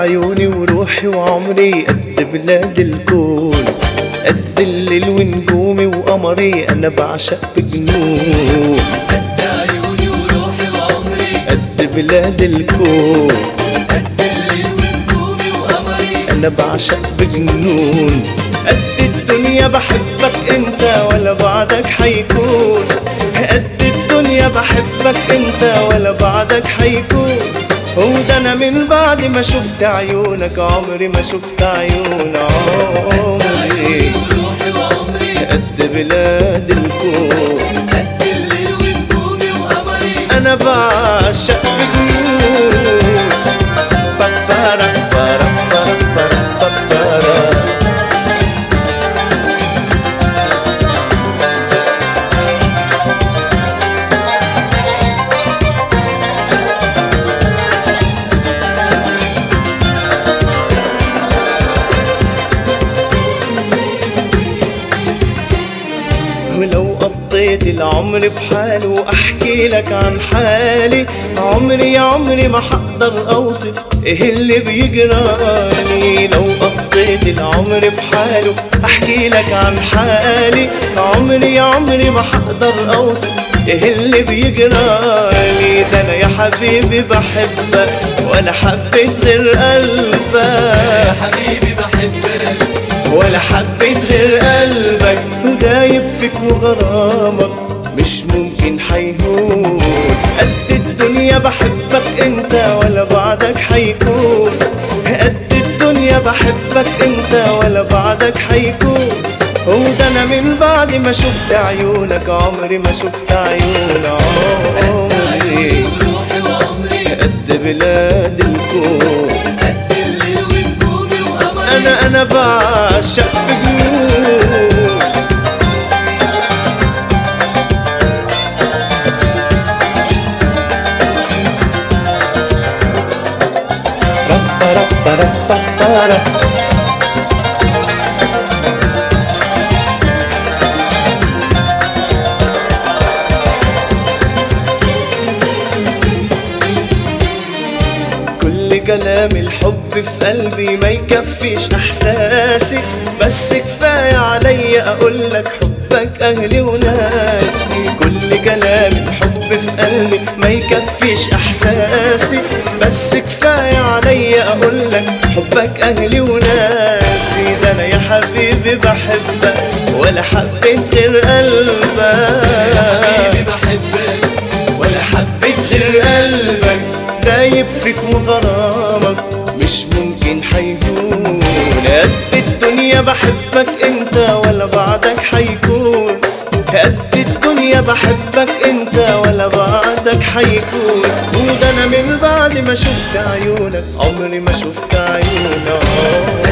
عيوني وروحي وعمري قد بلاد الكون قد الليل ونجومي وقمري انا بعشق بجنون قد عيوني وروحي وعمري قد بلاد الكون قد الليل ونجومي وقمري انا بعشق بجنون قد الدنيا بحبك انت ولا بعدك حيكون قد الدنيا بحبك انت ولا بعدك حيكون هو ده انا من بعد ما شفت عيونك عمري ما شفت عيون عمري وروحي وعمري قد بلاد الكون قد الليل ونجومي وقمري انا بعشق بجنون بابارا بارا بارا بارا بابارا ولو قضيت العمر بحاله احكي لك عن حالي عمري عمري ما حقدر اوصف ايه اللي بيجرالي لو قضيت العمر بحاله احكي لك عن حالي عمري عمري ما حقدر اوصف ايه اللي بيجرالي ده انا يا حبيبي بحبك ولا حبيت غير قلبك يا حبيبي بحبك ولا حبيت غير قلبك دايب فيك وغرامك مش ممكن حيهون قد الدنيا بحبك انت ولا بعدك حيكون قد الدنيا بحبك انت ولا بعدك حيكون هو ده انا من بعد ما شفت عيونك عمري ما شفت عيون عمري وروحي وعمري قد بلاد الكون قد الليل ونجومي وقمري انا انا بعشق بجنون Ba-ba-da-ba-da-ba-ba-da. كل كلام الحب في قلبي ما يكفيش احساسي بس كفايه عليا اقول لك حبك اهلي وناسي كل كلام الحب في قلبي ما يكفيش احساسي بس كفايه عليا اقول لك حبك اهلي وناسي ده انا يا حبيبي بحبك ولا حبيت غير قلبك حبيبي بحبك ولا حبيت غير قلبك دايب فيك وغرامك مش ممكن حيهون قد الدنيا بحبك انت ولا بعدك حيكون قد الدنيا بحبك انت ولا بعدك حيكون وده انا من بعد ما شفت عيونك عمري ما شفت عيونك